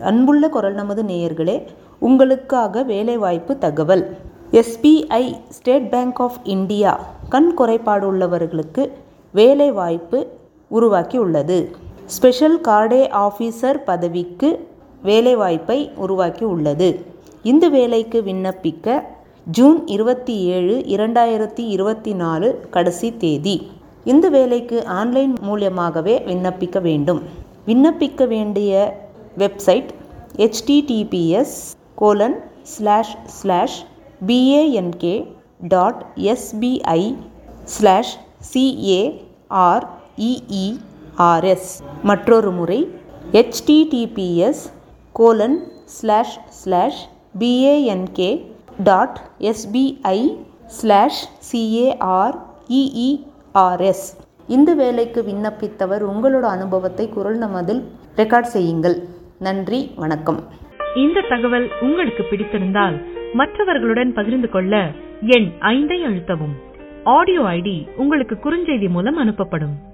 அன்புள்ள குரல் நமது நேயர்களே உங்களுக்காக வேலைவாய்ப்பு தகவல் SBI State Bank of India கண் குறைபாடு உள்ளவர்களுக்கு வேலைவாய்ப்பு உருவாக்கி உள்ளது ஸ்பெஷல் கார்டே ஆஃபீஸர் பதவிக்கு வேலைவாய்ப்பை உருவாக்கி உள்ளது இந்த வேலைக்கு விண்ணப்பிக்க ஜூன் இருபத்தி ஏழு இரண்டாயிரத்தி இருபத்தி நாலு கடைசி தேதி இந்த வேலைக்கு ஆன்லைன் மூலியமாகவே விண்ணப்பிக்க வேண்டும் விண்ணப்பிக்க வேண்டிய website HTTPS colon slash slash BANK dot SBI slash CAREERS மற்றொரு முறை HTTPS colon slash slash BANK dot SBI slash CAREERS இந்த வேலைக்கு விண்ணப்பித்தவர் உங்களோட அனுபவத்தை குரல் நமதில் ரெக்கார்ட் செய்யுங்கள் நன்றி வணக்கம் இந்த தகவல் உங்களுக்கு பிடித்திருந்தால் மற்றவர்களுடன் பகிர்ந்து கொள்ள எண் ஐந்தை அழுத்தவும் ஆடியோ ஐடி உங்களுக்கு குறுஞ்செய்தி மூலம் அனுப்பப்படும்